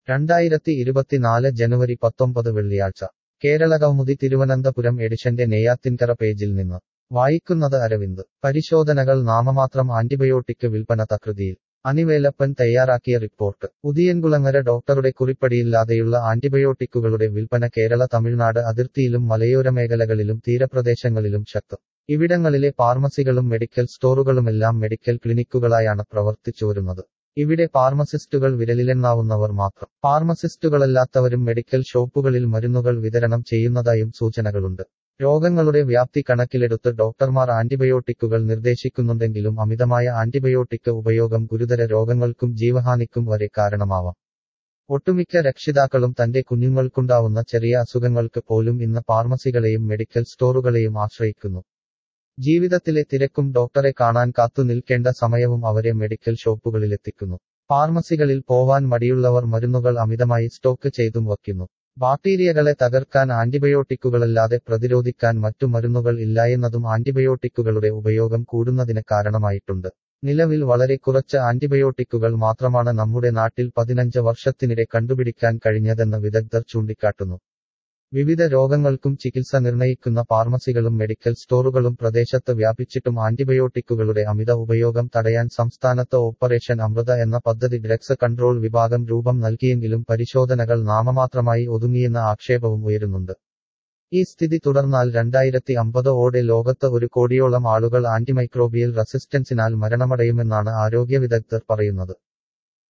രണ്ടായിരത്തി ഇരുപത്തിനാല് ജനുവരി പത്തൊമ്പത് വെള്ളിയാഴ്ച കേരള കൗമുദി തിരുവനന്തപുരം എഡിഷന്റെ നെയ്യാത്തിൻകര പേജിൽ നിന്ന് വായിക്കുന്നത് അരവിന്ദ് പരിശോധനകൾ നാമമാത്രം ആന്റിബയോട്ടിക് വിൽപ്പന തകൃതിയിൽ അനിവേലപ്പൻ തയ്യാറാക്കിയ റിപ്പോർട്ട് ഉദിയൻകുളങ്ങര ഡോക്ടറുടെ കുറിപ്പടിയില്ലാതെയുള്ള ആന്റിബയോട്ടിക്കുകളുടെ വിൽപ്പന കേരള തമിഴ്നാട് അതിർത്തിയിലും മലയോര മേഖലകളിലും തീരപ്രദേശങ്ങളിലും ശക്തം ഇവിടങ്ങളിലെ ഫാർമസികളും മെഡിക്കൽ സ്റ്റോറുകളുമെല്ലാം മെഡിക്കൽ ക്ലിനിക്കുകളായാണ് പ്രവർത്തിച്ചു വരുന്നത് ഇവിടെ ഫാർമസിസ്റ്റുകൾ വിരലിലെണ്ണാവുന്നവർ മാത്രം ഫാർമസിസ്റ്റുകളല്ലാത്തവരും മെഡിക്കൽ ഷോപ്പുകളിൽ മരുന്നുകൾ വിതരണം ചെയ്യുന്നതായും സൂചനകളുണ്ട് രോഗങ്ങളുടെ വ്യാപ്തി കണക്കിലെടുത്ത് ഡോക്ടർമാർ ആന്റിബയോട്ടിക്കുകൾ നിർദ്ദേശിക്കുന്നുണ്ടെങ്കിലും അമിതമായ ആന്റിബയോട്ടിക് ഉപയോഗം ഗുരുതര രോഗങ്ങൾക്കും ജീവഹാനിക്കും വരെ കാരണമാവാം ഒട്ടുമിക്ക രക്ഷിതാക്കളും തന്റെ കുഞ്ഞുങ്ങൾക്കുണ്ടാവുന്ന ചെറിയ അസുഖങ്ങൾക്ക് പോലും ഇന്ന് ഫാർമസികളെയും മെഡിക്കൽ സ്റ്റോറുകളെയും ആശ്രയിക്കുന്നു ജീവിതത്തിലെ തിരക്കും ഡോക്ടറെ കാണാൻ കാത്തു നിൽക്കേണ്ട സമയവും അവരെ മെഡിക്കൽ ഷോപ്പുകളിലെത്തിക്കുന്നു ഫാർമസികളിൽ പോവാൻ മടിയുള്ളവർ മരുന്നുകൾ അമിതമായി സ്റ്റോക്ക് ചെയ്തും വയ്ക്കുന്നു ബാക്ടീരിയകളെ തകർക്കാൻ ആന്റിബയോട്ടിക്കുകളല്ലാതെ പ്രതിരോധിക്കാൻ മറ്റു മരുന്നുകൾ ഇല്ലായെന്നതും ആന്റിബയോട്ടിക്കുകളുടെ ഉപയോഗം കൂടുന്നതിന് കാരണമായിട്ടുണ്ട് നിലവിൽ വളരെ കുറച്ച് ആന്റിബയോട്ടിക്കുകൾ മാത്രമാണ് നമ്മുടെ നാട്ടിൽ പതിനഞ്ച് വർഷത്തിനിടെ കണ്ടുപിടിക്കാൻ കഴിഞ്ഞതെന്ന് വിദഗ്ധർ ചൂണ്ടിക്കാട്ടുന്നു വിവിധ രോഗങ്ങൾക്കും ചികിത്സ നിർണയിക്കുന്ന ഫാർമസികളും മെഡിക്കൽ സ്റ്റോറുകളും പ്രദേശത്ത് വ്യാപിച്ചിട്ടും ആന്റിബയോട്ടിക്കുകളുടെ അമിത ഉപയോഗം തടയാൻ സംസ്ഥാനത്ത് ഓപ്പറേഷൻ അമൃത എന്ന പദ്ധതി ഡ്രഗ്സ് കൺട്രോൾ വിഭാഗം രൂപം നൽകിയെങ്കിലും പരിശോധനകൾ നാമമാത്രമായി ഒതുങ്ങിയെന്ന ആക്ഷേപവും ഉയരുന്നുണ്ട് ഈ സ്ഥിതി തുടർന്നാൽ രണ്ടായിരത്തി അമ്പത് ഓടെ ലോകത്ത് ഒരു കോടിയോളം ആളുകൾ ആന്റിമൈക്രോബിയൽ റെസിസ്റ്റൻസിനാൽ മരണമടയുമെന്നാണ് ആരോഗ്യ വിദഗ്ധർ പറയുന്നത്